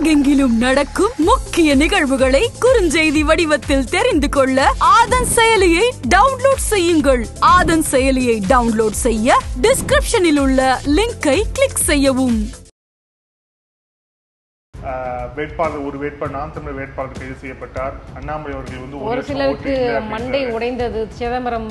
உலகெங்கிலும் நடக்கும் முக்கிய நிகழ்வுகளை குறுஞ்செய்தி வடிவத்தில் தெரிந்து கொள்ள ஆதன் செயலியை டவுன்லோட் செய்யுங்கள் ஆதன் செயலியை டவுன்லோட் செய்ய டிஸ்கிரிப்ஷனில் உள்ள லிங்கை கிளிக் செய்யவும் ஆஹ் வேட்பாளர் ஒரு வேட்பாளர் நாம் தமிழர் வேட்பாளர் கைது செய்யப்பட்டார் அண்ணாமலை அவர்கள் வந்து ஒரு லட்சம் சிலருக்கு ஓட்டு இல்லை மண்டை அப்படின்றாரு. உடைந்தது சிதம்பரம்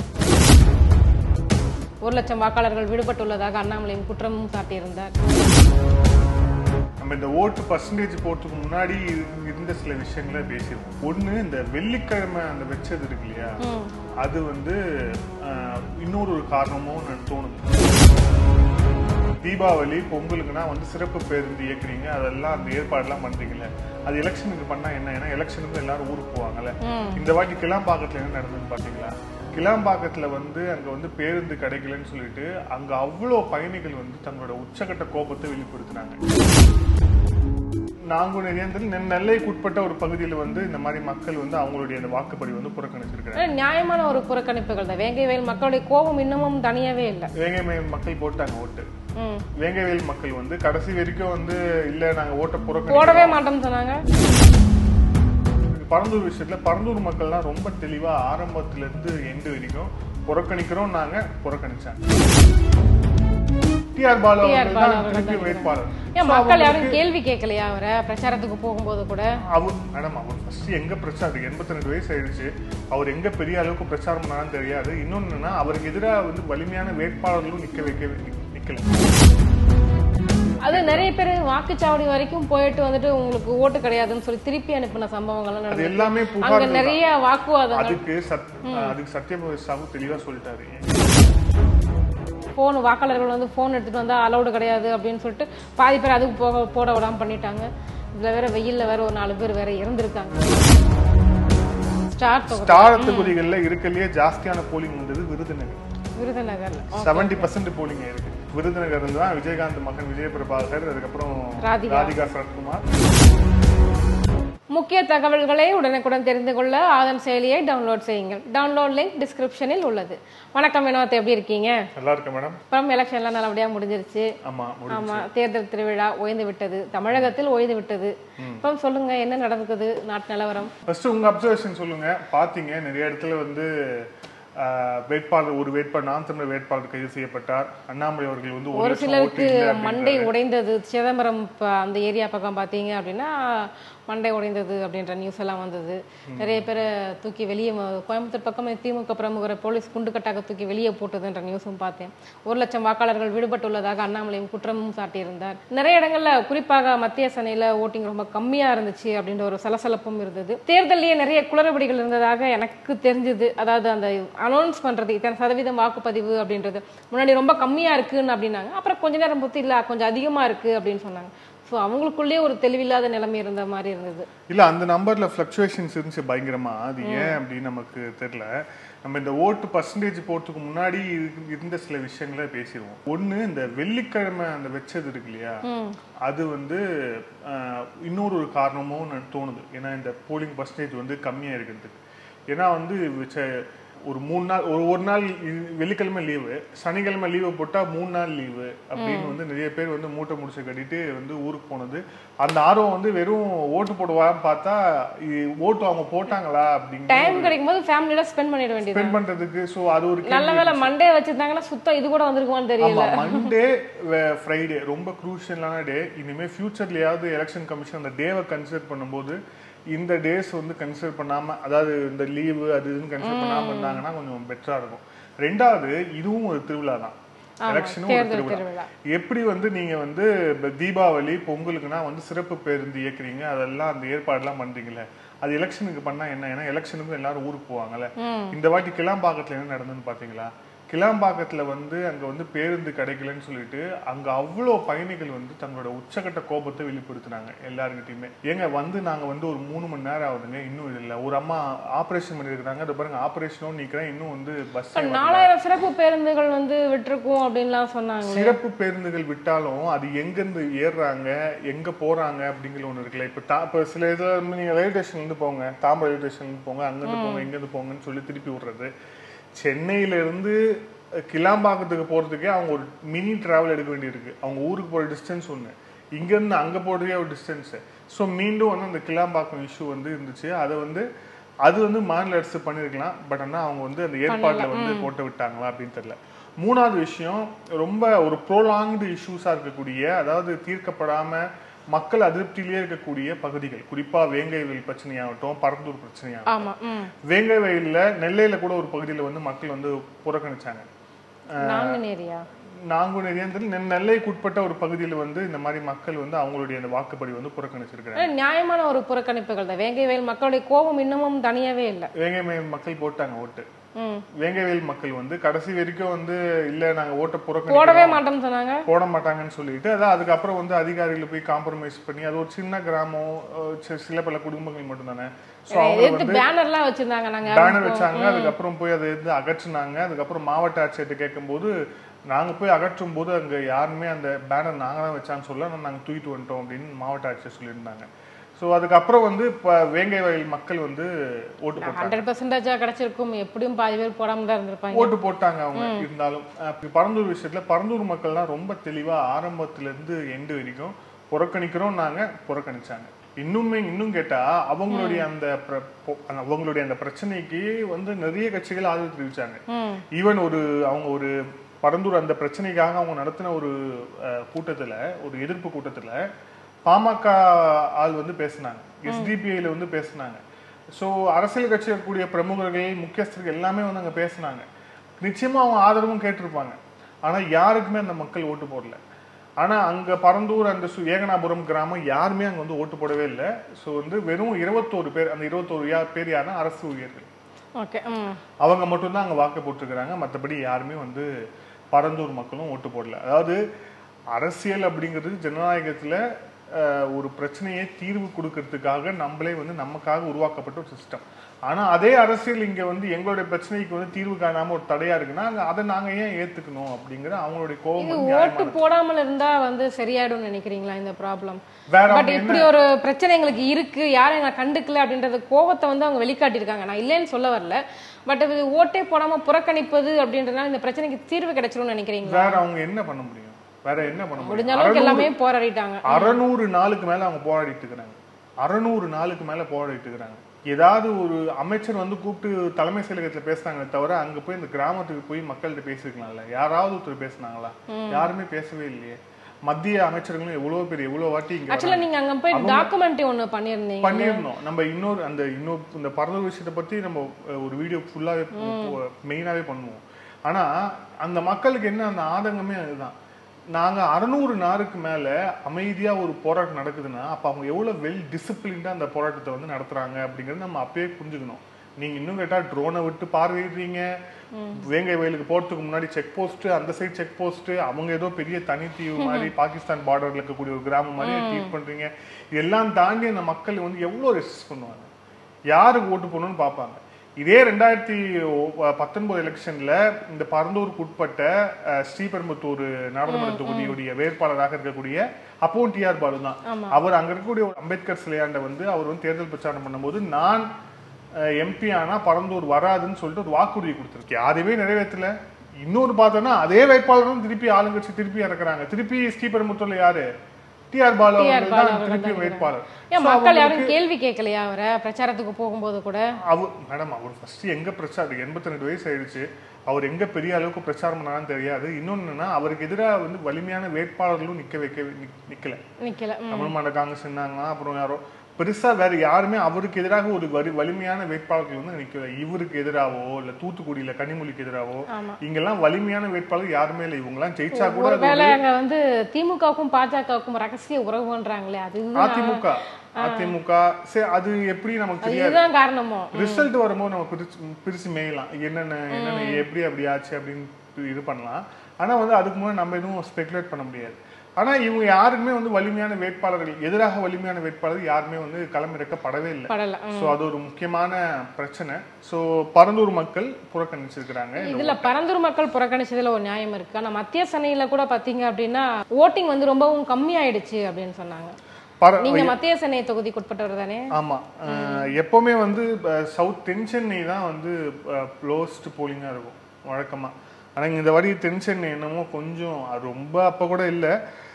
ஒரு லட்சம் வாக்காளர்கள் விடுபட்டுள்ளதாக அண்ணாமலையும் குற்றமும் சாட்டியிருந்தார் நம்ம இந்த ஓட்டு பர்சன்டேஜ் போறதுக்கு முன்னாடி இருந்த சில விஷயங்களை பேசியிருக்கோம் ஒண்ணு இந்த வெள்ளிக்கிழமை அந்த வச்சது இருக்கு இல்லையா அது வந்து ஆஹ், இன்னொரு ஒரு காரணமும் எனக்கு தோணுது தீபாவளி பொங்கலுக்குனா வந்து சிறப்பு பேருந்து இயக்குறீங்க அதெல்லாம் அந்த ஏற்பாடுலாம் பண்றீங்கல்ல அது எலெக்ஷனுக்கு பண்ணா என்ன ஏன்னா எலெக்ஷனுக்கு எல்லாரும் ஊருக்கு போவாங்கல்ல இந்த வாட்டி கிளாம்பாக்கத்துல என்ன நடந்ததுன்னு பாத்தீங்களா கிளாம்பாக்கத்துல வந்து அங்க வந்து பேருந்து கிடைக்கலன்னு சொல்லிட்டு அங்க அவ்வளோ பயணிகள் வந்து தங்களோட உச்சகட்ட கோபத்தை வெளிப்படுத்தினாங்க நாங்குநேரி அந்த நெ- நெல்லைக்கு உட்பட்ட ஒரு பகுதியில் வந்து இந்த மாதிரி மக்கள் வந்து அவங்களுடைய அந்த வாக்குப்படி வந்து புறக்கணிச்சிருக்காங்க ஆனா, நியாயமான ஒரு புறக்கணிப்புகள் தான் வேங்கை வயல் மக்களுடைய கோபம் இன்னமும் தனியாவே இல்லை வேங்கை மய- மக்கள் போட்டாங்க ஓட்டு ம். வேங்கைவேல் மக்கள் வந்து கடைசி வரைக்கும் வந்து இல்ல நாங்க ஓட்ட புறக்கணி போடவே மாட்டோம்னு சொன்னாங்க பரந்தூர் விஷயத்துல பரந்தூர் மக்கள்லாம் ரொம்ப தெளிவா ஆரம்பத்துல இருந்து எண்டு வரைக்கும் புறக்கணிக்கிறோம் நாங்க புறக்கணிச்சாங்க டிஆர் பாலு TR அவர்கள் பாலு தான் அவர்கள் திருப்பி தான் வேட்பாளர் ஏன் மக்கள் யாரும் கேள்வி கேட்கலையா அவரை பிரச்சாரத்துக்கு போகும்போது கூட அவர் மேடம் அவர் ஃபர்ஸ்ட் எங்க பிரச்சாரம் எண்பத்தி ரெண்டு வயசு ஆயிடுச்சு அவர் எங்க பெரிய அளவுக்கு பிரச்சாரம் பண்ணாலும் தெரியாது இன்னொன்னு என்னன்னா அவருக்கு எதிராக வந்து வலிமையான வேட்பாளர்களும் நிக்க வைக்க நிக்கல அது நிறைய பேர் வாக்குச்சாவடி வரைக்கும் போயிட்டு வந்துட்டு உங்களுக்கு ஓட்டு கிடையாதுன்னு சொல்லி திருப்பி அனுப்பின சம்பவங்கள்லாம் அது நடந்தது எல்லாமே அங்க புகார் நிறைய வாக்குவாதங்கள் அதுக்கு சத் அதுக்கு சத்யபிரத சாகு தெளிவா சொல்லிட்டாரு போன் வாக்காளர்கள் வந்து போன் எடுத்துட்டு வந்தா அலௌடு கிடையாது அப்படின்னு சொல்லிட்டு பாதி பேர் அதுக்கு போக போட விடாம பண்ணிட்டாங்க இதுல வேற வெயில்ல வேற ஒரு நாலு பேர் வேற இறந்திருக்காங்க ஸ்டார் தொகுதி ஸ்டார் தொகுதிகள்ல இருக்கலையே ஜாஸ்தியான போலிங் வந்தது விருதுநகர் விருதுநகர்ல செவன்டி பர்சன்ட் போலிங் இருக்கு விருதுநகர்ல தான் விஜயகாந்த் மகன் விஜய் பிரபாகர் அதுக்கப்புறம் ராதிகா. ராதிகா சரத்குமார் முக்கிய தகவல்களை உடனுக்குடன் தெரிந்து கொள்ள ஆதன் செயலியை டவுன்லோட் செய்யுங்கள் டவுன்லோட் லிங்க் டிஸ்கிரிப்ஷனில் உள்ளது வணக்கம் வினோத் எப்படி இருக்கீங்க நல்லா இருக்கு மேடம் அப்புறம் எலெக்ஷன்லாம் நல்லபடியா முடிஞ்சிருச்சு ஆமா முடிஞ்சு. ஆமா தேர்தல் திருவிழா ஓய்ந்து விட்டது தமிழகத்தில் ஓய்ந்து விட்டது அப்புறம் சொல்லுங்க என்ன நடக்குது நாட்டு நிலவரம் ஃபர்ஸ்ட் உங்க அப்சர்வேஷன் சொல்லுங்க பாத்தீங்க நிறைய இடத்துல வந்து ஆஹ், வேட்பாளர் ஒரு வேட்பாளர் நாம் தமிழர் வேட்பாளர் கைது செய்யப்பட்டார் அண்ணாமலை அவர்கள் வந்து ஒரு லட்சம் சிலருக்கு ஓட்டு இல்லை அப்படின்றாரு. மண்டை உடைந்தது சிதம்பரம் ப- அந்த ஏரியா பக்கம் பார்த்தீங்க அப்படின்னா மண்டை உடைந்தது அப்படின்ற நியூஸ் எல்லாம் வந்தது நிறைய பேரை தூக்கி வெளியே ம- கோயம்புத்தூர் பக்கம் திமுக பிரமுகரை போலீஸ் குண்டுக்கட்டாக தூக்கி வெளியே போட்டதுன்ற நியூஸும் பார்த்தேன் ஒரு லட்சம் வாக்காளர்கள் விடுபட்டுள்ளதாக அண்ணாமலையும் குற்றமும் சாட்டியிருந்தார் நிறைய இடங்கள்ல குறிப்பாக மத்திய சென்னையில ஓட்டிங் ரொம்ப கம்மியா இருந்துச்சு அப்படின்ற ஒரு சலசலப்பும் இருந்தது தேர்தல்லையே நிறைய குளறுபடிகள் இருந்ததாக எனக்கு தெரிஞ்சது அதாவது அந்த அனௌன்ஸ் பண்றது இத்தனை சதவீதம் வாக்குப்பதிவு அப்படின்றது முன்னாடி ரொம்ப கம்மியா இருக்குன்னு அப்படின்னாங்க அப்புறம் கொஞ்ச நேரம் பொறுத்து இல்ல கொஞ்சம் அதிகமா இருக்கு அப்படின்னு சொன்னாங்க ஸோ அவங்களுக்குள்ளேயே ஒரு தெளிவில்லாத நிலைமை இருந்த மாதிரி இருந்தது இல்ல அந்த நம்பர்ல ஃபிளக்சுவேஷன்ஸ் இருந்துச்சு பயங்கரமா அது ஏன் அப்படின்னு நமக்கு தெரியல நம்ம இந்த ஓட்டு பர்சன்டேஜ் போறதுக்கு முன்னாடி இரு- இருந்த சில விஷயங்களை பேசிடுவோம் ஒண்ணு இந்த வெள்ளிக்கிழமை அந்த வச்சது இருக்கு இல்லையா அது வந்து ஆஹ், இன்னொரு ஒரு காரணமும் எனக்கு தோணுது ஏன்னா இந்த போலிங் பர்சன்டேஜ் வந்து கம்மியா இருக்கிறதுக்கு ஏன்னா வந்து வச்ச- ஒரு மூணு நாள் ஒரு ஒரு நாள் இ- வெள்ளிக்கிழமை லீவு சனிக்கிழமை லீவு போட்டா மூணு நாள் லீவு அப்படின்னு வந்து நிறைய பேர் வந்து மூட்டை முடிச்சு கட்டிட்டு வந்து ஊருக்கு போனது அந்த ஆர்வம் வந்து வெறும் ஓட்டு போடுவான்னு பார்த்தா இ- ஓட்டு அவங்க போட்டாங்களா அப்படிங்கிற டைம் கிடைக்கும் போது ஃபேமிலியோட ஸ்பெண்ட் பண்ணிட வேண்டியது ஸ்பெண்ட் பண்றதுக்கு சோ அது ஒரு நல்ல வேளை மண்டே வச்சிருந்தாங்கன்னா சுத்தம் இது கூட வந்திருக்குமான்னு தெரியல ஆமா மண்டே ஃப்ரைடே ரொம்ப குரூஷியலான டே இனிமே ஃபியூச்சர்லயாவது எலெக்ஷன் கமிஷன் அந்த டேவை கன்சிடர் பண்ணும்போது இந்த டேஸ் வந்து கன்சிடர் பண்ணாம அதாவது இந்த லீவு அது இதுன்னு கன்சிடர் பண்ணாம இருந்தாங்கன்னா கொஞ்சம் பெட்டரா இருக்கும் ரெண்டாவது இதுவும் ஒரு திருவிழா தான் எலெக்ஷனும் ஒரு தேர்தல் திருவிழா திருவிழா. எப்படி வந்து நீங்க வந்து இப்ப தீபாவளி பொங்கலுக்குனா வந்து சிறப்பு பேருந்து இயக்குறீங்க அதெல்லாம் அந்த ஏற்பாடுலாம் பண்றீங்கல்ல அது எலெக்ஷனுக்கு பண்ணா என்ன ஏன்னா எலெக்ஷனுக்கு எல்லாரும் ஊருக்கு போவாங்கல்ல இந்த வாட்டி கிளாம்பாக்கத்துல என்ன நடந்ததுன்னு பாத்தீங்களா கிளாம்பாக்கத்துல வந்து அங்க வந்து பேருந்து கிடைக்கலன்னு சொல்லிட்டு அங்க அவ்வளோ பயணிகள் வந்து தங்களோட உச்சகட்ட கோபத்தை வெளிப்படுத்தினாங்க எல்லாருக்கிட்டையுமே ஏங்க வந்து நாங்க வந்து ஒரு மூணு மணி நேரம் ஆகுதுங்க இன்னும் இது இல்ல ஒரு அம்மா ஆபரேஷன் பண்ணிருக்காங்க அதை பாருங்க ஆபரேஷனும் நிக்கிறேன் இன்னும் வந்து பஸ் நாலாயிரம் சிறப்பு பேருந்துகள் வந்து விட்டுருக்கும் அப்படின்லாம் சொன்னாங்க சிறப்பு பேருந்துகள் விட்டாலும் அது எங்கிருந்து ஏறுறாங்க எங்க போறாங்க அப்படிங்கிற ஒண்ணு இருக்குல்ல இப்ப தா- இப்ப சில இதுல வந்து நீங்க ரயில்வே ஸ்டேஷன்ல இருந்து போங்க தாம்பரம் ரயில்வே ஸ்டேஷன்ல இருந்து போங்க அங்கிருந்து போங்க இங்கிருந்து போங்கன்னு சொல்லி திருப்பி விடுறது சென்னையில இருந்து கிளாம்பாக்கத்துக்கு போறதுக்கே அவங்க ஒரு மினி டிராவல் எடுக்க வேண்டியிருக்கு அவங்க ஊருக்கு போற டிஸ்டன்ஸ் ஒண்ணு இங்கேருந்து அங்கே போடுறதே ஒரு டிஸ்டன்ஸு ஸோ மீண்டும் வந்து அந்த கிளாம்பாக்கம் இஷ்யூ வந்து இருந்துச்சு அதை வந்து அது வந்து மாநில அரசு பண்ணியிருக்கலாம் பட் ஆனால் அவங்க வந்து அந்த ஏற்பாட்டில் வந்து போட்டு விட்டாங்களா அப்படின்னு தெரியல மூணாவது விஷயம் ரொம்ப ஒரு ப்ரோலாங்டு இஷ்யூஸாக இருக்கக்கூடிய அதாவது தீர்க்கப்படாமல் மக்கள் அதிருப்தியிலே இருக்கக்கூடிய பகுதிகள் குறிப்பாக வேங்கை வயல் பிரச்சனையாகட்டும் பரந்தூர் பிரச்சனையாகட்டும் ஆமா ம் வேங்கை வயல்ல நெல்லையில கூட ஒரு பகுதியில் வந்து மக்கள் வந்து புறக்கணிச்சாங்க நாங்குநேரியா நாங்குநேரியா தெரியல நெ- நெல்லைக்குட்பட்ட ஒரு பகுதியில் வந்து இந்த மாதிரி மக்கள் வந்து அவங்களுடைய அந்த வாக்குப்படி வந்து புறக்கணிச்சிருக்காங்க ஆனா, நியாயமான ஒரு புறக்கணிப்புகள் தான் வேங்கை வயல் மக்களுடைய கோபம் இன்னமும் தனியாவே இல்லை வேங்கை வயல் மக்கள் போட்டாங்க ஓட்டு ம் வேங்கை வயல் மக்கள் வந்து கடைசி வரைக்கும் வந்து இல்ல நாங்க ஓட்டை போடவே புறக்கணிக்கிறோம் மாட்டோம்னு சொன்னாங்க போட மாட்டாங்கன்னு சொல்லிட்டு அதான் அதுக்கப்புறம் வந்து அதிகாரிகள் போய் காம்ப்ரமைஸ் பண்ணி அது ஒரு சின்ன கிராமம் அஹ் சி- சில பல குடும்பங்கள் மட்டும்தானே ஸோ அவங்க எதிர்த்து பேனர்லாம் வச்சிருந்தாங்க நாங்க பேனர் வச்சாங்க அதுக்கப்புறம் போய் அதை வந்து அகற்றினாங்க அதுக்கப்புறம் மாவட்ட ஆட்சியர்கிட்ட கேட்கும்போது நாங்க போய் அகற்றும் போது அங்க யாருமே அந்த பேனர் நாங்க தான் வச்சான்னு சொல்ல "ஆனா நாங்க தூக்கிட்டு வந்துட்டோம் அப்படின்னு மாவட்ட ஆட்சியர் சொல்லியிருந்தாங்க ஸோ அதுக்கப்புறம் வந்து இப்போ வேங்கை வயல் மக்கள் வந்து ஓட்டு போட்டாங்க ஹண்ட்ரட் பர்சன்டேஜா கிடைச்சிருக்கும் எப்படியும் பாதி பேர் போடாம தான் இருந்திருப்பாங்க ஓட்டு போட்டாங்க அவங்க இருந்தாலும் அஹ் இப்ப பரந்தூர் விஷயத்துல பரந்தூர் மக்கள்லாம் ரொம்ப தெளிவா ஆரம்பத்துல இருந்து எண்டு வரைக்கும் புறக்கணிக்கிறோம் நாங்க புறக்கணிச்சாங்க இன்னுமே இன்னும் கேட்டா அவங்களுடைய அந்த பிர- பொ- அந்த அவங்களுடைய அந்த பிரச்சனைக்கு வந்து நிறைய கட்சிகள் ஆதரவு தெரிவிச்சாங்க ம் ஈவன் ஒரு அவங்க ஒரு பரந்தூர் அந்த பிரச்சனைக்காக அவங்க நடத்தின ஒரு அஹ், கூட்டத்துல ஒரு எதிர்ப்பு கூட்டத்துல பாமக ஆள் வந்து பேசினாங்க எஸ்டிபிஐல வந்து பேசினாங்க ஸோ அரசியல் கட்சியில் இருக்கக்கூடிய பிரமுகர்கள் முக்கியஸ்தர்கள் எல்லாமே வந்து அங்க பேசினாங்க நிச்சயமா அவங்க ஆதரவும் கேட்டிருப்பாங்க ஆனா யாருக்குமே அந்த மக்கள் ஓட்டு போடல ஆனா அங்க பரந்தூர் அந்த சு- ஏகனாபுரம் கிராமம் யாருமே அங்க வந்து ஓட்டு போடவே இல்லை ஸோ வந்து வெறும் இருபத்தோரு பேர் அந்த இருபத்தோரு யா- பேர் யாருன்னா அரசு ஊழியர்கள் ஓகே ம் அவங்க மட்டும்தான் அங்கே வாக்கு போட்டிருக்கிறாங்க மற்றபடி யாருமே வந்து பரந்தூர் மக்களும் ஓட்டு போடல அதாவது அரசியல் அப்படிங்கிறது ஜனநாயகத்தில் ஒரு பிரச்சனையை தீர்வு கொடுக்கறதுக்காக நம்மளே வந்து நமக்காக உருவாக்கப்பட்ட ஒரு சிஸ்டம் ஆனால் அதே அரசியல் இங்கே வந்து எங்களுடைய பிரச்சனைக்கு வந்து தீர்வு காணாமல் ஒரு தடையா இருக்குன்னா அங்க அதை நாங்கள் ஏன் ஏற்றுக்கணும் அப்படிங்கிற அவங்களுடைய கோபம் இது வந்து ஓட்டு நியாயமானது. போடாமல் இருந்தா வந்து சரியாயிடும் நினைக்கிறீங்களா இந்த ப்ராப்ளம் வேற பட் அவங்க இப்படி ஒரு பிரச்சனை எங்களுக்கு இருக்கு யாரும் எங்களை கண்டுக்கல அப்படின்றது கோவத்தை வந்து அவங்க வெளிக்காட்டியிருக்காங்க நான் இல்லைன்னு சொல்ல வரல பட் இது ஓட்டே போடாம புறக்கணிப்பது அப்படின்றதுனால இந்த பிரச்சனைக்கு தீர்வு கிடைச்சிரும்னு நினைக்கிறீங்களா வேற அவங்க என்ன பண்ண முடியும் வேற என்ன பண்ண முடிஞ்ச முடியும் அளவுக்கு அறநூறு- எல்லாமே போராடிட்டாங்க அறநூறு நாளுக்கு மேல அவங்க போராடிட்டு இருக்கிறாங்க அறநூறு நாளுக்கு மேல போராடிட்டு இருக்கிறாங்க ஏதாவது ஒரு அமைச்சர் வந்து கூப்பிட்டு தலைமை செயலகத்துல பேசுனாங்களே தவிர அங்க போய் இந்த கிராமத்துக்கு போய் மக்கள்கிட்ட பேசிருக்கலாம்ல யாராவது ஒருத்தர் பேசினாங்களா யாருமே பேசவே இல்லையே மத்திய அமைச்சர்களும் எவ்வளவு பேர் எவ்வளவு வாட்டி இங்க ஆக்சுவலா நீங்க அங்க போய் டாக்குமெண்ட்ரி ஒண்ணு பண்ணியிருந்தீங்க பண்ணிருந்தோம் நம்ம இன்னொரு அந்த இன்னொரு இந்த பரந்தூர் விஷயத்தை பத்தி நம்ம அஹ், ஒரு வீடியோ ஃபுல்லாவே மெயினாவே பண்ணுவோம் ஆனா அந்த மக்களுக்கு என்ன அந்த ஆதங்கமே அதுதான் நாங்க அறநூறு நாளுக்கு மேல அமைதியா ஒரு போராட்டம் நடக்குதுன்னா அப்ப அவங்க எவ்வளவு வெல் டிசிப்ளின்டா அந்த போராட்டத்தை வந்து நடத்துறாங்க அப்படிங்கறது நம்ம அப்பயே புரிஞ்சுக்கணும் நீங்க இன்னும் கேட்டா ட்ரோனை விட்டு பார்வையிடுறீங்க வேங்கை வயலுக்கு போறதுக்கு முன்னாடி செக் போஸ்ட் அந்த சைடு செக் போஸ்ட் அவங்க ஏதோ பெரிய தனித்தீவு மாதிரி பாகிஸ்தான் பார்டர்ல இருக்கக்கூடிய ஒரு கிராமம் மாதிரி ட்ரீட் பண்றீங்க இதெல்லாம் தாண்டி அந்த மக்கள் வந்து எவ்வளவு ரெசிஸ்ட் பண்ணுவாங்க யாருக்கு ஓட்டு போடணும்னு பார்ப்பாங்க இதே ரெண்டாயிரத்தி பத்தொன்பது எலெக்ஷன்ல இந்த பரந்தூருக்கு உட்பட்ட அஹ், ஸ்ரீபெரும்புத்தூர் நாடாளுமன்ற தொகுதியுடைய வேட்பாளராக இருக்கக்கூடிய அப்பவும் டிஆர் பாலு தான் அவர் அங்க இருக்கக்கூடிய ஒரு அம்பேத்கர் சிலையாண்ட வந்து அவர் வந்து தேர்தல் பிரச்சாரம் பண்ணும்போது நான் எம்பி ஆனா பரந்தூர் வராதுன்னு சொல்லிட்டு ஒரு வாக்குறுதி கொடுத்துருக்கு அதுவே நிறைவேற்றல இன்னொரு பார்த்தோம்னா அதே வேட்பாளரும் திருப்பி ஆளுங்கட்சி திருப்பி இறக்குறாங்க திருப்பி ஸ்ரீபெரும்புத்தூர்ல யாரு டிஆர் பாலு TR அவர்கள் பாலு தான் அவர்கள் திருப்பி தான் வேட்பாளர் ஏன் So, மக்கள் யாரும் அவங்களுக்கு- கேள்வி கேட்கலையா அவரை பிரச்சாரத்துக்கு போகும்போது கூட அவர் மேடம் அவர் ஃபர்ஸ்ட் எங்க பிரச்சாரம் எண்பத்தி ரெண்டு வயசு ஆயிடுச்சு அவர் எங்க பெரிய அளவுக்கு பிரச்சாரம் பண்ணாலும் தெரியாது இன்னொன்னு என்னன்னா அவருக்கு எதிராக வந்து வலிமையான வேட்பாளர்களும் நிக்க வைக்க நிக்- நிக்கல நிக்கல ம். தமிழ் மாநில காங்கிரஸ் இருந்தாங்க அப்புறம் யாரோ பெருசா வேற யாருமே அவருக்கு எதிராக ஒரு வலி வலிமையான வேட்பாளர்கள் வந்து நிக்கல இவருக்கு எதிராவோ இல்ல தூத்துக்குடியில கனிமொழிக்கு எதிராவோ இங்கெல்லாம் வலிமையான வேட்பாளர் யாருமே இல்லை இவங்கெல்லாம் ஜெயிச்சா கூட அது ஒருவேளை அங்க வந்து திமுகவுக்கும் பாஜகவுக்கும் ரகசிய உறவுன்றாங்களே அது அதிமுக அதிமுக சரி அது எப்படி நமக்கு தெரியாது இதுதான் காரணமோ ரிசல்ட் வரும்போது நம்ம பிரிச்சு பிரிச்சு மேயலாம் என்னென்ன என்னென்ன எப்படி அப்படி ஆச்சு அப்படின்னு இது பண்ணலாம் ஆனா வந்து அதுக்கு முன்னாடி நம்ம எதுவும் ஸ்பெகுலேட் பண்ண முடியாது ஆனா இவங்க யாருக்குமே வந்து வலிமையான வேட்பாளர்கள் எதிராக வலிமையான வேட்பாளர் யாருமே வந்து களமிறக்கப்படவே இல்லை படல சோ அது ஒரு முக்கியமான பிரச்சனை சோ பரந்தூர் மக்கள் புறக்கணிச்சிருக்கிறாங்க இதுல பரந்தூர் மக்கள் புறக்கணிச்சதுல ஒரு நியாயம் இருக்கு ஆனா மத்திய சென்னையில கூட பாத்தீங்க அப்படின்னா ஓட்டிங் வந்து ரொம்பவும் கம்மியாயிடுச்சு அப்படின்னு சொன்னாங்க பர- நீங்க மத்திய சென்னை தொகுதிக்கு உட்பட்டவர் தானே ஆமா அஹ், எப்பவுமே வந்து சவுத் தென் சென்னை தான் வந்து க்ளோஸ்ட் போலிங்கா இருக்கும் வழக்கமா ஆனா இந்த வாட்டி தென் சென்னை என்னமோ கொஞ்சம் அது ரொம்ப அப்ப கூட இல்ல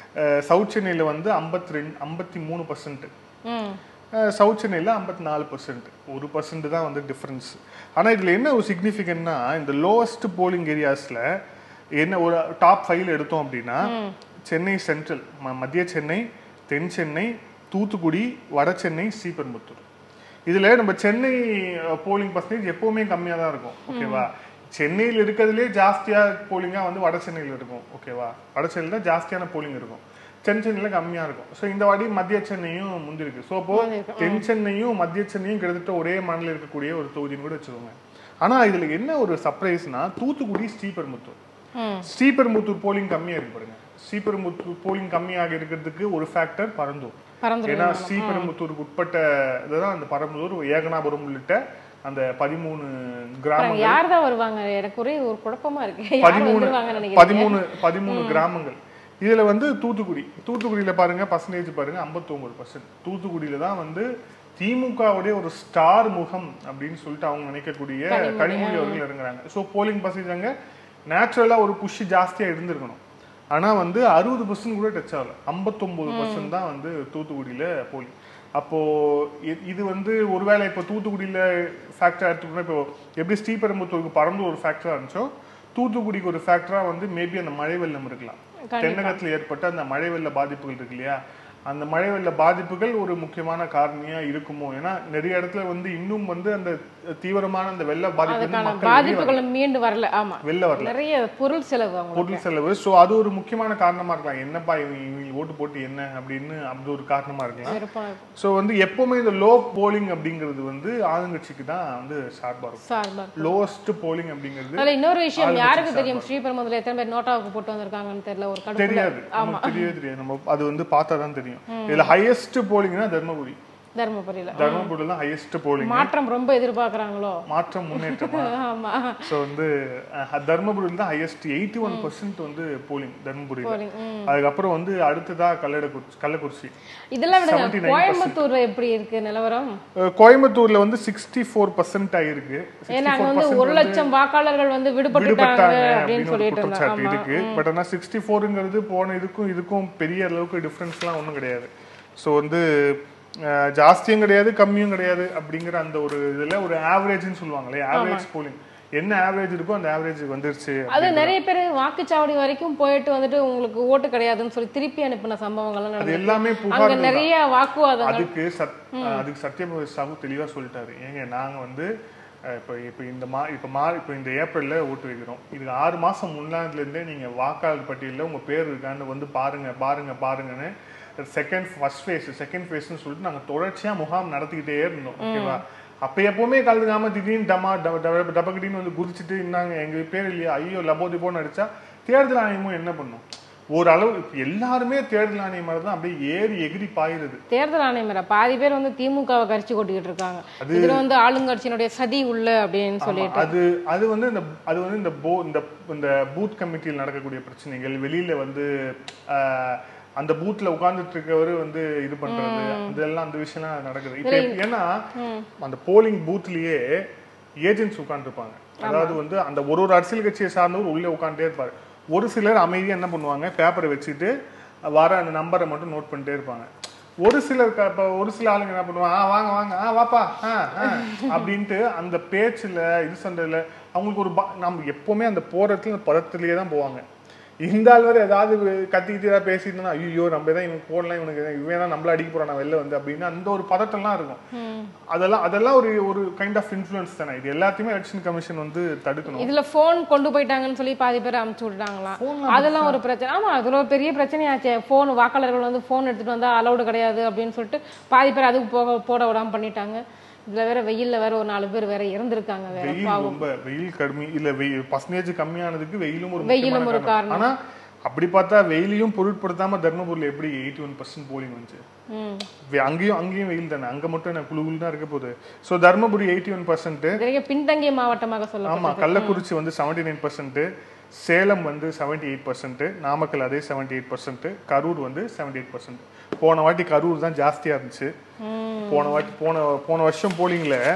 சவுத் சென்னையில வந்து ஐம்பத்தி ரெண்டு ஐம்பத்தி மூணு பர்சன்ட் ம் சவுத் சென்னையில் ஐம்பத்தி நாலு பர்சன்ட் ஒரு பர்சன்ட் தான் வந்து டிஃப்ரென்ஸ் ஆனால் இதில் என்ன ஒரு சிக்னிஃபிகன்ட்னா இந்த லோவஸ்ட் போலிங் ஏரியாஸில் என்ன ஒரு டாப் ஃபைவ்ல எடுத்தோம் அப்படின்னா சென்னை சென்ட்ரல் ம- மத்திய சென்னை தென் சென்னை தூத்துக்குடி வட சென்னை ஸ்ரீபெரும்புத்தூர் இதில் நம்ம சென்னை போலிங் பர்சன்டேஜ் எப்போவுமே கம்மியாக தான் இருக்கும் ஓகேவா சென்னையில் இருக்கிறதுலே ஜாஸ்தியாக போலிங்காக வந்து வட சென்னையில் இருக்கும் ஓகேவா வட சென்னையில் தான் ஜாஸ்தியான போலிங் இருக்கும் தென் சென்னையில் கம்மியாக இருக்கும் ஸோ இந்த வாட்டி மத்திய சென்னையும் முந்திருக்கு ஸோ அப்போ தென் சென்னையும் மத்திய சென்னையும் கிட்டத்தட்ட ஒரே மண்ணில் இருக்கக்கூடிய ஒரு தொகுதின்னு கூட வச்சுக்கோங்க ஆனால் இதில் என்ன ஒரு சர்ப்ரைஸ்னா தூத்துக்குடி ஸ்ரீபெரும்புத்தூர் ம் ஸ்ரீபெரும்புத்தூர் போலிங் கம்மியாக இருக்கு பாருங்க ஸ்ரீபெரும்புத்தூர் போலிங் கம்மியாக இருக்கிறதுக்கு ஒரு ஃபேக்டர் பரந்தூர் பறந்துடும் ஏன்னா ஸ்ரீபெரும்புத்தூருக்கு உட்பட்ட இதுதான் அந்த பரம்பூர் ஏகனாபுரம் உள்ளிட்ட அந்த பதிமூணு கிராமங்கள் யார் தான் வருவாங்க எனக்கு ஒரே ஒரு குழப்பமா இருக்கு யார் பதிமூணு வந்துருவாங்கன்னு நினைக்கிறேன் பதிமூணு பதிமூணு கிராமங்கள் இதுல வந்து தூத்துக்குடி தூத்துக்குடியில பாருங்க பர்சன்டேஜ் பாருங்க 59% பர்சன்ட் தூத்துக்குடியில தான் வந்து திமுகவுடைய ஒரு ஸ்டார் முகம் அப்படின்னு சொல்லிட்டு அவங்க நினைக்கக்கூடிய கனிமொழி அவர்கள் இறங்குறாங்க ஸோ போலிங் பர்சன்டேஜ் அங்க நேச்சுரலா ஒரு புஷ் ஜாஸ்தியா இருந்திருக்கணும் ஆனா வந்து அறுபது பர்சன்ட் கூட டச் ஆகல 59% பர்சன்ட் தான் வந்து தூத்துக்குடியில போலிங் அப்போ இ- இது வந்து ஒருவேளை இப்போ தூத்துக்குடியில ஃபேக்டரா எடுத்துக்கணும் இப்போ எப்படி ஸ்ரீபெரும்புத்தூருக்கு பறந்து ஒரு ஃபேக்டரா இருந்துச்சோ தூத்துக்குடிக்கு ஒரு ஃபேக்டரா வந்து மேபி அந்த மழை வெள்ளம் இருக்கலாம் தென்னகத்தில் ஏற்பட்ட அந்த மழை வெள்ள பாதிப்புகள் இருக்கு இல்லையா அந்த மழை வெள்ள பாதிப்புகள் ஒரு முக்கியமான காரணியா இருக்குமோ ஏன்னா நிறைய இடத்துல வந்து இன்னும் வந்து அந்த தீவிரமான அந்த வெள்ள பாதிப்பு வந்து அதுக்கான மக்கள் வெளிய வரல. பாதிப்புகள் மீண்டு வரல ஆமா வெளில வரல நிறைய பொருள் செலவு அவங்களுக்கு பொருள் செலவு சோ அது ஒரு முக்கியமான காரணமா இருக்கலாம் என்னப்பா இவங்க இவங்க ஓட்டு போட்டு என்ன அப்படின்னு அப்படி ஒரு காரணமா இருக்கலாம் விருப்பம் இருக்கும் சோ வந்து எப்பவுமே இந்த லோ போலிங் அப்படிங்கிறது வந்து ஆளுங்கட்சிக்கு தான் வந்து சார்பா இருக்கும் சார்பா லோவஸ்ட் போலிங் அப்படிங்கிறது அதுல இன்னொரு விஷயம் யாருக்கு தெரியும் ஸ்ரீபெரும்புதூர்ல எத்தனை பேர் நோட்டாவுக்கு போட்டு வந்திருக்காங்கன்னு தெரியல ஒரு கடுப்புல தெரியாது நமக்கு தெரியவே தெரியாது நம்ம அது வந்து பார்த்தா தான் தெரியும் இதுல ஹையஸ்ட் போலிங்னா தர்மபுரி தருமபுரியில தர்மபுரியில தான் ஹையஸ்ட் போலிங் மாற்றம் ரொம்ப எதிர்பார்க்கறாங்களோ மாற்றம் முன்னேற்றமா ஆமா ஸோ வந்து அஹ், தர்மபுரியில் தான் ஹையஸ்ட் எயிட்டி ஒன் பர்சன்ட் வந்து போலிங் தர்மபுரியில் Polling, ம். அதுக்கப்புறம் வந்து அடுத்ததா கள்ளக்குறிச்சி கள்ளக்குறிச்சி இதெல்லாம் விடுங்க 79% கோயம்புத்தூர்ல எப்படி இருக்கு நிலவரம் அஹ், கோயம்புத்தூர்ல வந்து சிக்ஸ்டி ஃபோர் பர்சன்ட் ஆயிருக்கு ஏன்னா அங்க வந்து ஒரு லட்சம் வாக்காளர்கள் வந்து விடுபட்டுட்டாங்க விடுபட்டாங்க அப்படின்னு அப்படின்னு ஒரு சொல்லிட்டு இருந்தாங்க குற்றச்சாட்டு ஆமா இருக்கு பட் ஆனா சிக்ஸ்டி ஃபோருங்கிறது போன இதுக்கும் இதுக்கும் பெரிய அளவுக்கு டிஃப்ரென்ஸ்லாம் ஒன்றும் கிடையாது ஸோ வந்து அஹ், ஜாஸ்தியும் கிடையாது கம்மியும் கிடையாது அப்படிங்கிற அந்த ஒரு இதுல ஒரு ஆவரேஜ்னு சொல்லுவாங்களே ஆவரேஜ் போலிங் என்ன ஆவரேஜ் இருக்கோ அந்த ஆவரேஜ் வந்துருச்சு அது நிறைய பேர் வாக்குச்சாவடி வரைக்கும் போயிட்டு வந்துட்டு உங்களுக்கு ஓட்டு கிடையாதுன்னு சொல்லி திருப்பி அனுப்பின சம்பவங்கள்லாம் அது நடந்தது எல்லாமே அங்க புகார் நிறைய வாக்குவாதங்கள் அதுக்கு சத் அதுக்கு சத்யபிரத சாகு தெளிவா சொல்லிட்டாரு ஏங்க நாங்க வந்து அஹ், இப்போ இப்போ இந்த மா இப்போ மா இப்போ இந்த ஏப்ரல்ல ஓட்டு வைக்கிறோம் இதுக்கு ஆறு மாசம் முன்னாடில இருந்தே நீங்க வாக்காளர் பட்டியலில் உங்க பேர் இருக்கான்னு வந்து பாருங்க பாருங்க பாருங்கன்னு செகண்ட் ஃபர்ஸ்ட் ஃபேஸ் செகண்ட் ஃபேஸ்னு சொல்லிட்டு நாங்க தொடர்ச்சியா முகாம் நடத்திக்கிட்டே இருந்தோம் ஓகேவா அப்ப எப்பவுமே கலந்துக்காம திடீர்னு டமா டப- டப- டபக்கடின்னு வந்து குதிச்சுட்டு இருந்தாங்க எங்க பேர் இல்லையா ஐயோ லபோதிபோன்னு அடிச்சா தேர்தல் ஆணையமும் என்ன பண்ணும் ஓரளவு இப்ப எல்லாருமே தேர்தல் ஆணையம் மாதிரி தான் அப்படியே ஏறி எகிரி பாயிருது தேர்தல் ஆணையம் வேற பாதி பேர் வந்து திமுகவை கரிச்சு கொட்டிக்கிட்டு இருக்காங்க இதுல வந்து ஆளுங்கட்சியினுடைய சதி உள்ள அப்படின்னு சொல்லிட்டு அது அது வந்து இந்த அது வந்து இந்த போ இந்த இந்த பூத் கமிட்டியில் நடக்கக்கூடிய பிரச்சனைகள் வெளியில வந்து ஆஹ், அந்த பூத்ல உட்கார்ந்துட்டு இருக்கவர் வந்து இது பண்றது இதெல்லாம் அந்த விஷயம்லாம் நடக்குது இப்ப எப்படி- ஏன்னா அந்த போலிங் பூத்லயே ஏஜென்ட்ஸ் உட்காந்துருப்பாங்க அதாவது வந்து அந்த ஒரு ஒரு அரசியல் கட்சியை சார்ந்தவர் உள்ளே உட்காந்துட்டே இருப்பாரு ஒரு சிலர் அமைதியா என்ன பண்ணுவாங்க பேப்பரை வச்சுட்டு வர அந்த நம்பரை மட்டும் நோட் பண்ணிட்டே இருப்பாங்க ஒரு சிலர் க- இப்ப ஒரு சில ஆளுங்க என்ன பண்ணுவாங்க ஆ வாங்க வாங்க ஆ வாப்பா ஆ ஆ அப்படின்ட்டு அந்த பேச்சுல இது சண்டையில அவங்களுக்கு ஒரு ப- நம்ம எப்பவுமே அந்த போறதுல பதத்திலேயே தான் போவாங்க இந்த ஆள் வேற ஏதாவது கத்திக்கிட்டு ஏதாவது பேசிட்டு இருந்தா, ஐயோ நம்ம தான் இவனுக்கு போடலாம் இவனுக்கு இவன் தான் நம்மள அடிக்க போறான் வெளில வந்து அப்படின்னு அந்த ஒரு பதட்டம்லாம் இருக்கும் அதெல்லாம் அதெல்லாம் ஒரு ஒரு கைண்ட் ஆஃப் இன்ஃப்ளூயன்ஸ் தானே இது எல்லாத்தையுமே எலெக்ஷன் கமிஷன் வந்து தடுக்கணும் இதுல போன் கொண்டு போயிட்டாங்கன்னு சொல்லி பாதி பேர் அமுச்சு விட்டாங்களாம் அதெல்லாம் ஒரு பிரச்சனை ஆமா அதுல ஒரு பெரிய பிரச்சனையாச்சே போன் வாக்காளர்கள் வந்து போன் எடுத்துட்டு வந்தா அலௌடு கிடையாது அப்படின்னு சொல்லிட்டு பாதி பேர் அதுக்கு போக போட விடாம பண்ணிட்டாங்க இதுல வேற வெயில்ல வேற ஒரு நாலு பேர் வேற இறந்திருக்காங்க வேற வெயில் ரொம்ப வெயில் கடுமை இல்ல வெயில் பர்சன்டேஜ் கம்மியானதுக்கு வெயிலும் ஒரு வெயிலும் முக்கியமான ஒரு காரணம். ஆனா அப்படி பார்த்தா வெயிலையும் பொருட்படுத்தாம தர்மபுரியில எப்படி எயிட்டி ஒன் பர்சன்ட் போலிங் வந்துச்சு ம் வெ- அங்கேயும் அங்கேயும் வெயில் தானே அங்க மட்டும் என்ன குளு குளு தான் இருக்க போகுது so Dharmapuri eighty one percent நிறைய பின்தங்கிய மாவட்டமாக ஆமா சொல்லப்பட்டது கள்ளக்குறிச்சி வந்து செவன்டி நைன் பர்சன்ட் சேலம் வந்து செவன்டி எயிட் பர்சன்ட் நாமக்கல் அதே செவன்டி எயிட் பர்சன்ட் கரூர் வந்து செவன்டி எயிட் பர்சன்ட் போன வாட்டி கரூர் தான் ஜாஸ்தியா இருந்துச்சு போன வாட்டி போன போன வருஷம் போலிங்ல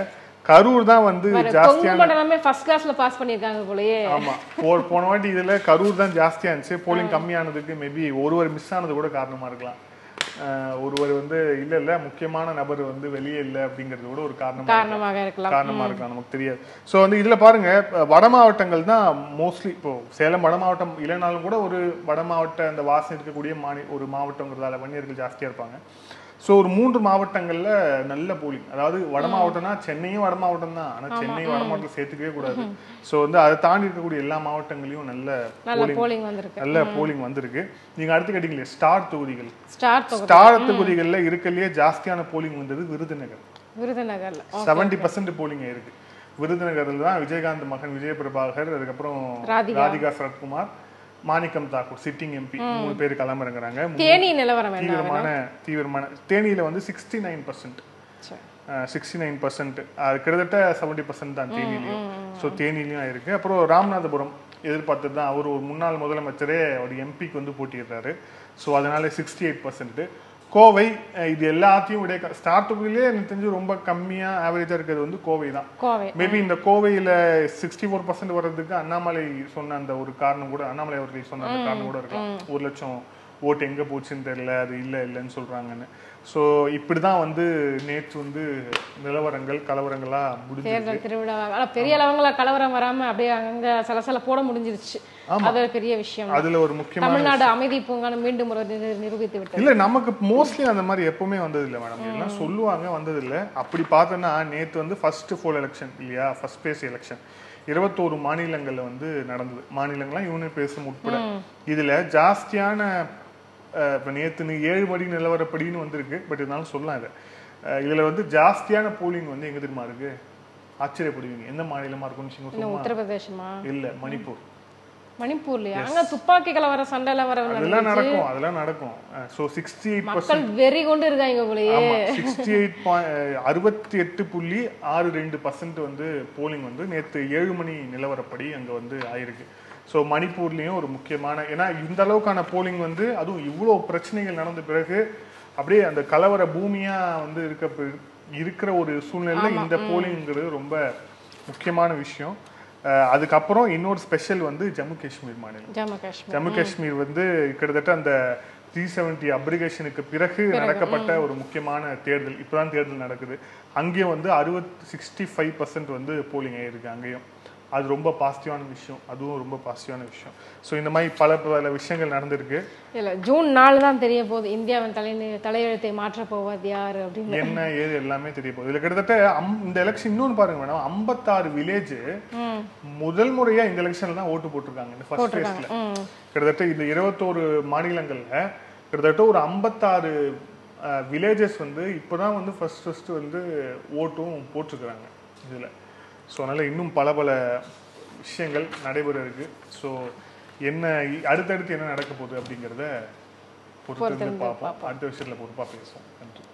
கரூர் தான் வந்து கொங்கு ஜாஸ்தியான மண்டலமே ஃபர்ஸ்ட் கிளாஸ்ல பாஸ் பண்ணியிருக்காங்க போலயே ஆமா போ- போன வாட்டி இதுல கரூர் தான் ஜாஸ்தியா இருந்துச்சு போலிங் கம்மியானதுக்கு மேபி ஒருவர் மிஸ் ஆனது கூட காரணமா இருக்கலாம் அஹ் ஒருவர் வந்து இல்ல இல்ல முக்கியமான நபர் வந்து வெளியே இல்ல அப்படிங்கிறது கூட ஒரு காரணமா இருக்கலாம். காரணமாக இருக்கலாம் காரணமா இருக்கலாம் நமக்கு தெரியாது சோ வந்து இதுல பாருங்க அஹ் வட மாவட்டங்கள் தான் மோஸ்ட்லி இப்போ சேலம் வட மாவட்டம் இல்லைனாலும் கூட ஒரு வட மாவட்ட அந்த வாசம் இருக்கக்கூடிய மாநி ஒரு மாவட்டங்கிறதால வன்னியர்கள் ஜாஸ்தியா இருப்பாங்க சோ ஒரு மூன்று மாவட்டங்கள்ல நல்ல போலிங் அதாவது வட மாவட்டம்னா சென்னையும் வட மாவட்டம் தான் ஆனா சென்னை வட மாவட்டத்தில் சேர்த்துக்கவே கூடாது சோ வந்து அதை தாண்டி இருக்கக்கூடிய எல்லா மாவட்டங்களையும் நல்ல நல்ல போலிங் வந்திருக்கு நல்ல போலிங் வந்திருக்கு நீங்க அடுத்து கேட்டீங்களே ஸ்டார் தொகுதிகள் ஸ்டார் தொகுதி ஸ்டார் தொகுதிகள்ல இருக்கலையே ஜாஸ்தியான போலிங் வந்தது விருதுநகர் விருதுநகர்ல செவன்டி பர்சன்ட் போலிங் இருக்கு விருதுநகர்ல தான் விஜயகாந்த் மகன் விஜய பிரபாகர் அதுக்கப்புறம் ராதிகா. ராதிகா சரத்குமார் மாணிக்கம் தாக்கூர் சிட்டிங் எம்பி மூணு பேர் களமிறங்குறாங்க தேனி நிலவரம் என்ன தீவிரமான தீவிரமான தேனியில வந்து சிக்ஸ்டி நைன் பர்சன்ட் சரி. சிக்ஸ்டி நைன் பர்சன்ட் அது கிட்டத்தட்ட செவன்டி பர்சன்ட் தான் தேனிலையும் ஸோ தேனிலையும் இருக்கு அப்புறம் ராமநாதபுரம் எதிர்பார்த்தது தான் அவர் ஒரு முன்னாள் முதலமைச்சரே அவர் எம்பிக்கு வந்து போட்டியிடுறாரு ஸோ அதனால சிக்ஸ்டி எயிட் பர்சன்ட் கோவை அஹ், இது எல்லாத்தையும் விட ஸ்டார்ட் தொகுதியிலே எனக்கு தெரிஞ்சு ரொம்ப கம்மியா ஆவரேஜா இருக்கிறது வந்து கோவை தான் கோவை மேபி இந்த கோவையில சிக்ஸ்டி ஃபோர் பர்சன்ட் வர்றதுக்கு அண்ணாமலை சொன்ன அந்த ஒரு காரணம் கூட அண்ணாமலை அவர்கள் சொன்ன அந்த காரணம் கூட இருக்கலாம் ஒரு லட்சம் ஓட்டு எங்க போச்சுன்னு தெரியல அது இல்ல இல்லைன்னு சொல்றாங்கன்னு ஸோ இப்படிதான் வந்து நேற்று வந்து நிலவரங்கள் கலவரங்களா முடிஞ்சு தேர்தல் திருவிழா ஆனா பெரிய அளவுங்கள கலவரம் வராம அப்படியே அங்க சலசல போட முடிஞ்சிருச்சு அது ஒரு பெரிய விஷயம் அதுல ஒரு முக்கியமான தமிழ்நாடு அமைதி பூங்கான்னு மீண்டும் ஒரு நிரு- நிரூபித்து விட்டது இல்ல நமக்கு மோஸ்ட்லி அந்த மாதிரி எப்பவுமே வந்தது இல்ல மேடம் எல்லாம் சொல்லுவாங்க வந்தது இல்ல அப்படி பார்த்தோன்னா நேத்து வந்து ஃபர்ஸ்ட் ஃபோல் எலெக்ஷன் இல்லையா ஃபர்ஸ்ட் பேஸ் எலெக்ஷன் இருபத்தோரு மாநிலங்கள்ல வந்து நடந்தது மாநிலங்கள்லாம் யூனியன் பிரதேசம் உட்பட இதுல ஜாஸ்தியான அஹ், இப்ப நேத்து நீ ஏழு படி நிலவரப்படின்னு வந்திருக்கு பட் இருந்தாலும் சொல்லலாம் இதை அஹ், இதுல வந்து ஜாஸ்தியான போலிங் வந்து எங்க தெரியுமா இருக்கு ஆச்சரியப்படுவீங்க எந்த மாநிலமா இருக்கும்னு நீங்க இன்னும் சொல்லுமா உத்தரப்பிரதேசமா இல்ல மணிப்பூர் மணிப்பூர்லயா அங்க துப்பாக்கி கலவர சண்டை எல்லாம் வர அதெல்லாம் நடக்கும் அதெல்லாம் நடக்கும் ஸோ சிக்ஸ்டி எயிட் மக்கள் வெறி கொண்டு இருக்காங்க போலயே சிக்ஸ்டி எயிட் அறுபத்தி எட்டு புள்ளி ஆறு ரெண்டு பர்சன்ட் வந்து போலிங் வந்து நேற்று ஏழு மணி நிலவரப்படி அங்க வந்து ஆயிருக்கு ஸோ மணிப்பூர்லயும் ஒரு முக்கியமான ஏன்னா இந்த அளவுக்கான போலிங் வந்து அதுவும் இவ்வளோ பிரச்சனைகள் நடந்த பிறகு அப்படியே அந்த கலவர பூமியா வந்து இருக்க பி- இருக்கிற ஒரு சூழ்நிலையில இந்த போலிங்கிறது ரொம்ப முக்கியமான விஷயம் அஹ் அதுக்கப்புறம் இன்னொரு ஸ்பெஷல் வந்து ஜம்மு காஷ்மீர் மாநிலம் ஜம்மு காஷ்மீர் ஜம்மு காஷ்மீர் வந்து கிட்டத்தட்ட அந்த த்ரீ செவன்டி அப்ரிகேஷனுக்கு பிறகு நடக்கப்பட்ட ஒரு முக்கியமான தேர்தல் இப்பதான் தேர்தல் நடக்குது அங்கேயும் வந்து அறுபத்தி சிக்ஸ்டி ஃபைவ் பர்சன்ட் வந்து போலிங் ஆயிருக்கு அங்கேயும் அது ரொம்ப பாசிட்டிவான விஷயம் அதுவும் ரொம்ப பாசிட்டிவான விஷயம் ஸோ இந்த மாதிரி பல பல விஷயங்கள் நடந்திருக்கு இல்ல ஜூன் நாலு தான் தெரிய போகுது இந்தியாவின் தலை தலையெழுத்தை மாற்ற போவது யாரு அப்படின்னு என்ன ஏது எல்லாமே தெரிய போகுது இதுல கிட்டத்தட்ட அம்- இந்த எலெக்ஷன் இன்னொன்னு பாருங்க மேடம் ஐம்பத்தாறு வில்லேஜ் முதல் முறையா இந்த எலெக்ஷன்ல தான் ஓட்டு போட்டிருக்காங்க இந்த ஃபர்ஸ்ட் ஃபேஸ்ல கிட்டத்தட்ட இந்த இருபத்தோரு மாநிலங்கள்ல கிட்டத்தட்ட ஒரு ஐம்பத்தாறு வில்லேஜஸ் வந்து இப்போதான் வந்து ஃபர்ஸ்ட் ஃபர்ஸ்ட் வந்து ஓட்டும் போட்டிருக்கிறாங்க இதுல ஸோ அதனால இன்னும் பல பல விஷயங்கள் நடைபெற இருக்கு ஸோ என்ன இ- அடுத்தடுத்து என்ன நடக்க போகுது அப்படிங்கிறத பொறுத்து பார்ப்போம் அடுத்த விஷயத்துல பொறுப்பா பேசுவோம் நன்றி